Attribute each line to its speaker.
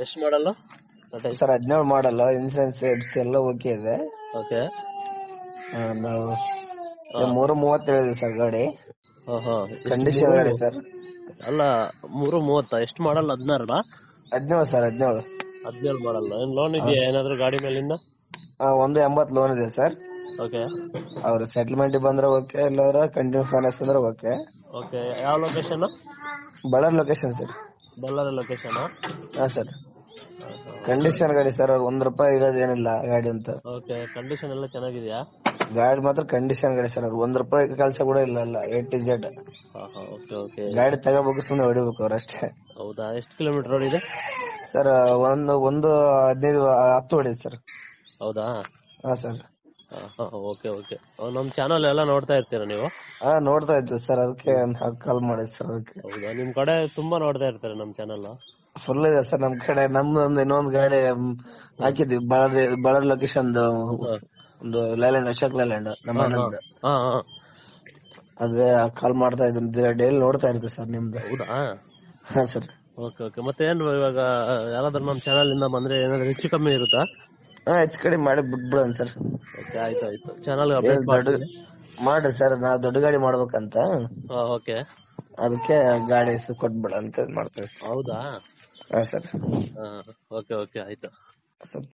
Speaker 1: ಎಷ್ಟು ಮಾಡಲ್ಲ
Speaker 2: ಸರ್ ಹದಿನೇಳು ಮಾಡಲ್ಲ ಇನ್ಸೂರೆನ್ಸ್ ಎಫ್ಸಿ ಎಲ್ಲ ಓಕೆ ಇದೆ
Speaker 1: ಓಕೆ
Speaker 2: ಆ, ನಾವು ಮೂರು ಮೂವತ್ತು ಹೇಳಿದ್ವಿ ಸರ್ ಗಾಡಿ
Speaker 1: ಹಾ ಹಾ
Speaker 2: ಕಂಡೀಷನ್ ಗಾಡಿ ಸರ್
Speaker 1: ಅಲ್ಲ ಮೂರು ಮೂವತ್ತ ಎಷ್ಟು ಮಾಡಲ್ಲ ಹದಿನಾರಲ್ಲ
Speaker 2: ಹದಿನೇಳು ಸರ್ ಹದಿನೇಳು
Speaker 1: ಹದಿನೇಳು ಮಾಡಲ್ಲ ಏನ್ ಲೋನ್ ಇದೆಯಾ ಏನಾದ್ರು ಗಾಡಿ ಮೇಲಿಂದ
Speaker 2: ಆ, ಒಂದು ಎಂಬತ್ತು ಲೋನ್ ಇದೆ ಸರ್
Speaker 1: ಓಕೆ
Speaker 2: ಅವ್ರ ಸೆಟ್ಲ್ಮೆಂಟ್ ಬಂದ್ರೆ ಓಕೆ ಇಲ್ಲಾಂದ್ರೆ ಕಂಟಿನ್ಯೂ ಫೈನಾನ್ಸ್ ಅಂದ್ರೆ ಓಕೆ
Speaker 1: ಓಕೆ ಯಾವ location
Speaker 2: Ballari location sir
Speaker 1: Ballari location
Speaker 2: ಹಾ ಸರ್ ಕಂಡೀಷನ್ ಗಾಡಿ ಸರ್ ಅವ್ರು ಒಂದ್ ರೂಪಾಯಿ ಇರೋದು ಏನಿಲ್ಲ ಗಾಡಿ ಅಂತ
Speaker 1: ಓಕೆ ಕಂಡೀಷನ್ ಎಲ್ಲ ಚೆನ್ನಾಗಿದ್ಯಾ
Speaker 2: ಗಾಡಿ ಮಾತ್ರ ಕಂಡೀಷನ್ ಗಾಡಿ ಸರ್ ಅವ್ರು ಒಂದ್ ರೂಪಾಯಿ ಕೆಲಸ ಕೂಡ ಇಲ್ಲ ಅಲ್ಲ ಎ ಟು ಜೆಡ್
Speaker 1: ಹಾ ಹಾ ಓಕೆ ಓಕೆ
Speaker 2: ಗಾಡಿ ತಗೋಬೇಕು ಸುಮ್ನೆ ಹೊಡಿಬೇಕು ಅವ್ರು ಅಷ್ಟೇ
Speaker 1: ಹೌದಾ ಎಷ್ಟು ಕಿಲೋಮೀಟರ್ ರೋಡ್ ಇದೆ
Speaker 2: ಸರ್ ಒಂದು ಒಂದು ಹದಿನೈದು ಹತ್ತು ಹೊಡಿದೆ ಸರ್
Speaker 1: ಹೌದಾ
Speaker 2: ಹಾ ಸರ್
Speaker 1: ಓಕೆ ಓಕೆ ನಮ್ ಚಾನಲ್ ಎಲ್ಲ ನೋಡ್ತಾ ಇರ್ತೀರಾ ನೀವು
Speaker 2: ಹಾ ನೋಡ್ತಾ ಇದ್ದೆ ಸರ್ ಅದಕ್ಕೆ ಕಾಲ್ ಮಾಡಿದ್ ಸರ್ ಅದಕ್ಕೆ
Speaker 1: ಹೌದಾ ನಿಮ್ ಕಡೆ ತುಂಬಾ ನೋಡ್ತಾ ಇರ್ತಾರೆ ನಮ್ ಚಾನಲ್
Speaker 2: ಫುಲ್ ಇದೆ ಸರ್ ನಮ್ ಕಡೆ ನಮ್ದು ಒಂದು ಇನ್ನೊಂದು ಗಾಡಿ ಮ್, ಹಾಕಿದ್ವಿ ಬಳ್ಳಾರಿ ಬಳ್ಳಾರಿ ಲೊಕೇಶನ್ ಒಂದು ಲೈಲ್ಯಾಂಡ್ ಅಶೋಕ್ ಲೈಲ್ಯಾಂಡ್ ನಮ್ಮ ಅಣ್ಣಂದು
Speaker 1: ಹಾ ಹಾ
Speaker 2: ಅದೇ ಕಾಲ್ ಮಾಡ್ತಾ ಇದ್ದೀನಿ ಡೈಲಿ ನೋಡ್ತಾ ಇರ್ತೀವಿ ಸರ್ ನಿಮ್ದು
Speaker 1: ಹೌದಾ
Speaker 2: ಹಾ ಸರ್
Speaker 1: ಓಕೆ ಓಕೆ ಮತ್ತೆ ಏನ್ ಇವಾಗ ಯಾರಾದ್ರೂ ನಮ್ ಚಾನಲ್ ಇಂದ ಬಂದ್ರೆ ಏನಾದ್ರು ಹೆಚ್ಚು ಕಮ್ಮಿ ಇರುತ್ತಾ
Speaker 2: ಹಾ ಹೆಚ್ಚು ಕಡಿಮೆ ಮಾಡಿ ಬಿಟ್ಬಿಡೋಣ ಸರ್
Speaker 1: ಓಕೆ ಆಯ್ತು ಆಯ್ತು ಚಾನಲ್ ಅಪ್ಡೇಟ್
Speaker 2: ಏನ್ ದೊಡ್ಡ ಮಾಡ್ರಿ ಸರ್ ನಾವ್ ದೊಡ್ಡ ಗಾಡಿ ಮಾಡ್ಬೇಕಂತ
Speaker 1: ಓಕೆ
Speaker 2: ಅದಕ್ಕೆ ಗಾಡಿ ಹೆಸರು ಕೊಟ್ಬಿಡ ಅಂತ ಇದ್ ಮಾಡ್ತೇವೆ ಸರ್
Speaker 1: ಹೌದಾ
Speaker 2: ಹಾ ಸರ್
Speaker 1: ಓಕೆ ಓಕೆ ಆಯ್ತು
Speaker 2: ಸರ್